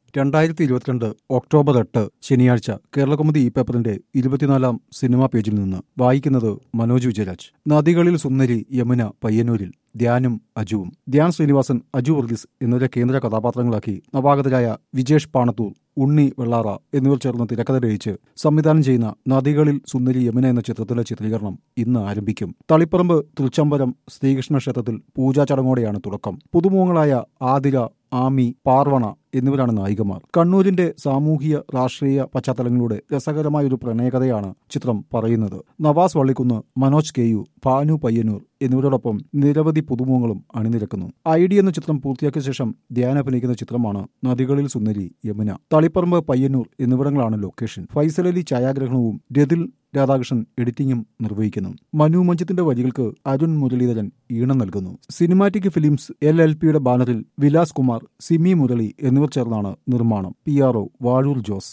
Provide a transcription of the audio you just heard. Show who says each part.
Speaker 1: രണ്ടായിരത്തി ഇരുപത്തിരണ്ട് ഒക്ടോബർ എട്ട് ശനിയാഴ്ച കേരളകൗമുദി ഈ പേപ്പറിന്റെ ഇരുപത്തിനാലാം സിനിമാ പേജിൽ നിന്ന് വായിക്കുന്നത് മനോജ് വിജയരാജ് നദികളിൽ സുന്ദരി യമുന പയ്യന്നൂരിൽ ധ്യാനും അജുവും ധ്യാൻ ശ്രീനിവാസൻ അജു വർഗീസ് എന്നിവരെ കേന്ദ്ര കഥാപാത്രങ്ങളാക്കി നവാഗതരായ വിജേഷ് പാണത്തൂർ ഉണ്ണി വെള്ളാറ എന്നിവർ ചേർന്ന് തിരക്കഥ രചിച്ച് സംവിധാനം ചെയ്യുന്ന നദികളിൽ സുന്ദരി യമുന എന്ന ചിത്രത്തിലെ ചിത്രീകരണം ഇന്ന് ആരംഭിക്കും തളിപ്പറമ്പ് തൃച്ചംബരം ശ്രീകൃഷ്ണ ക്ഷേത്രത്തിൽ പൂജാ ചടങ്ങോടെയാണ് തുടക്കം പുതുമുഖങ്ങളായ ആതിര ആമി പാർവണ എന്നിവരാണ് നായികമാർ കണ്ണൂരിന്റെ സാമൂഹിക രാഷ്ട്രീയ പശ്ചാത്തലങ്ങളുടെ രസകരമായ ഒരു പ്രണയകഥയാണ് ചിത്രം പറയുന്നത് നവാസ് വള്ളിക്കുന്ന് മനോജ് കെ യു ഭാനു പയ്യന്നൂർ എന്നിവരോടൊപ്പം നിരവധി പുതുമുഖങ്ങളും അണിനിരക്കുന്നു ഐ ഡി എന്ന ചിത്രം പൂർത്തിയാക്കിയ ശേഷം ധ്യാൻ അഭിനയിക്കുന്ന ചിത്രമാണ് നദികളിൽ സുന്ദരി യമുന തളിപ്പറമ്പ് പയ്യന്നൂർ എന്നിവിടങ്ങളാണ് ലൊക്കേഷൻ ഫൈസൽ അലി ഛായാഗ്രഹണവും രതിൽ രാധാകൃഷ്ണൻ എഡിറ്റിംഗും നിർവഹിക്കുന്നു മനു മഞ്ചത്തിന്റെ വരികൾക്ക് അരുൺ മുരളീധരൻ ഈണം നൽകുന്നു സിനിമാറ്റിക് ഫിലിംസ് എൽ എൽ പിയുടെ ബാനറിൽ വിലാസ് കുമാർ സിമി മുരളി എന്നിവർ ചേർന്നാണ് നിർമ്മാണം P R O Vazhoor Jose